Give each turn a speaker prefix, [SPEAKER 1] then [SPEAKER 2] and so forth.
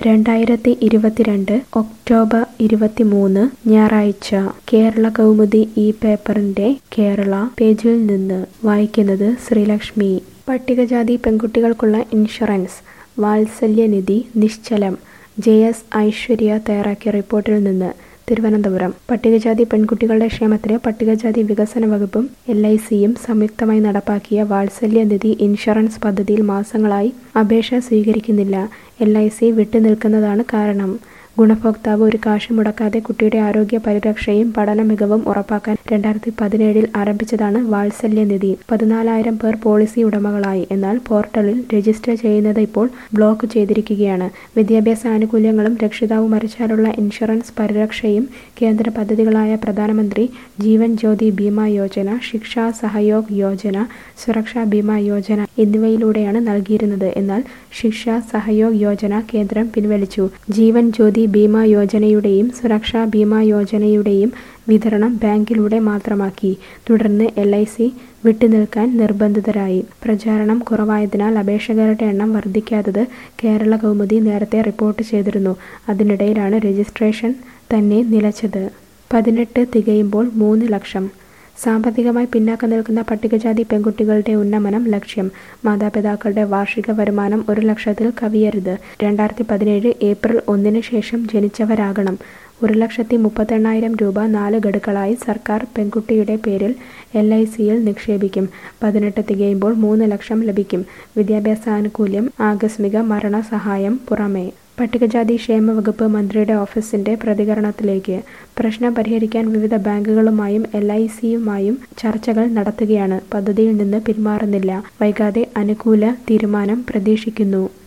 [SPEAKER 1] രണ്ടായിരത്തി ഇരുപത്തിരണ്ട് ഒക്ടോബർ ഇരുപത്തിമൂന്ന് ഞായറാഴ്ച കേരള കൗമുദി ഈ പേപ്പറിന്റെ കേരള പേജിൽ നിന്ന് വായിക്കുന്നത് ശ്രീലക്ഷ്മി പട്ടികജാതി പെൺകുട്ടികൾക്കുള്ള ഇൻഷുറൻസ് വാത്സല്യനിധി നിശ്ചലം ജെ എസ് ഐശ്വര്യ തയ്യാറാക്കിയ റിപ്പോർട്ടിൽ നിന്ന് തിരുവനന്തപുരം പട്ടികജാതി പെൺകുട്ടികളുടെ ക്ഷേമത്തിന് പട്ടികജാതി വികസന വകുപ്പും എൽ ഐ സിയും സംയുക്തമായി നടപ്പാക്കിയ വാത്സല്യനിധി ഇൻഷുറൻസ് പദ്ധതിയിൽ മാസങ്ങളായി അപേക്ഷ സ്വീകരിക്കുന്നില്ല എൽ ഐ സി വിട്ടുനിൽക്കുന്നതാണ് കാരണം ഗുണഭോക്താവ് ഒരു കാശ് മുടക്കാതെ കുട്ടിയുടെ ആരോഗ്യ പരിരക്ഷയും പഠന മികവും ഉറപ്പാക്കാൻ രണ്ടായിരത്തി പതിനേഴിൽ ആരംഭിച്ചതാണ് വാത്സല്യനിധി പതിനാലായിരം പേർ പോളിസി ഉടമകളായി എന്നാൽ പോർട്ടലിൽ രജിസ്റ്റർ ചെയ്യുന്നത് ഇപ്പോൾ ബ്ലോക്ക് ചെയ്തിരിക്കുകയാണ് വിദ്യാഭ്യാസ ആനുകൂല്യങ്ങളും രക്ഷിതാവ് മരിച്ചാലുള്ള ഇൻഷുറൻസ് പരിരക്ഷയും കേന്ദ്ര പദ്ധതികളായ പ്രധാനമന്ത്രി ജീവൻ ജ്യോതി ബീമ യോജന ശിക്ഷാ സഹയോഗ് യോജന സുരക്ഷാ ബീമ യോജന എന്നിവയിലൂടെയാണ് നൽകിയിരുന്നത് എന്നാൽ ശിക്ഷാ സഹയോഗ് യോജന കേന്ദ്രം പിൻവലിച്ചു ജീവൻ ജ്യോതി ബീമ യോജനയുടെയും സുരക്ഷാ ബീമ യോജനയുടെയും വിതരണം ബാങ്കിലൂടെ മാത്രമാക്കി തുടർന്ന് എൽ ഐ സി വിട്ടുനിൽക്കാൻ നിർബന്ധിതരായി പ്രചാരണം കുറവായതിനാൽ അപേക്ഷകരുടെ എണ്ണം വർദ്ധിക്കാത്തത് കേരള കൗമുദി നേരത്തെ റിപ്പോർട്ട് ചെയ്തിരുന്നു അതിനിടയിലാണ് രജിസ്ട്രേഷൻ തന്നെ നിലച്ചത് പതിനെട്ട് തികയുമ്പോൾ മൂന്ന് ലക്ഷം സാമ്പത്തികമായി പിന്നാക്കം നിൽക്കുന്ന പട്ടികജാതി പെൺകുട്ടികളുടെ ഉന്നമനം ലക്ഷ്യം മാതാപിതാക്കളുടെ വാർഷിക വരുമാനം ഒരു ലക്ഷത്തിൽ കവിയരുത് രണ്ടായിരത്തി പതിനേഴ് ഏപ്രിൽ ഒന്നിന് ശേഷം ജനിച്ചവരാകണം ഒരു ലക്ഷത്തി മുപ്പത്തെണ്ണായിരം രൂപ നാല് ഗഡുക്കളായി സർക്കാർ പെൺകുട്ടിയുടെ പേരിൽ എൽ ഐ സിയിൽ നിക്ഷേപിക്കും പതിനെട്ട് തികയുമ്പോൾ മൂന്ന് ലക്ഷം ലഭിക്കും വിദ്യാഭ്യാസ ആനുകൂല്യം ആകസ്മിക മരണ സഹായം പുറമേ പട്ടികജാതി ക്ഷേമ വകുപ്പ് മന്ത്രിയുടെ ഓഫീസിന്റെ പ്രതികരണത്തിലേക്ക് പ്രശ്നം പരിഹരിക്കാൻ വിവിധ ബാങ്കുകളുമായും എൽ ഐ സിയുമായും ചർച്ചകൾ നടത്തുകയാണ് പദ്ധതിയിൽ നിന്ന് പിന്മാറുന്നില്ല വൈകാതെ അനുകൂല തീരുമാനം പ്രതീക്ഷിക്കുന്നു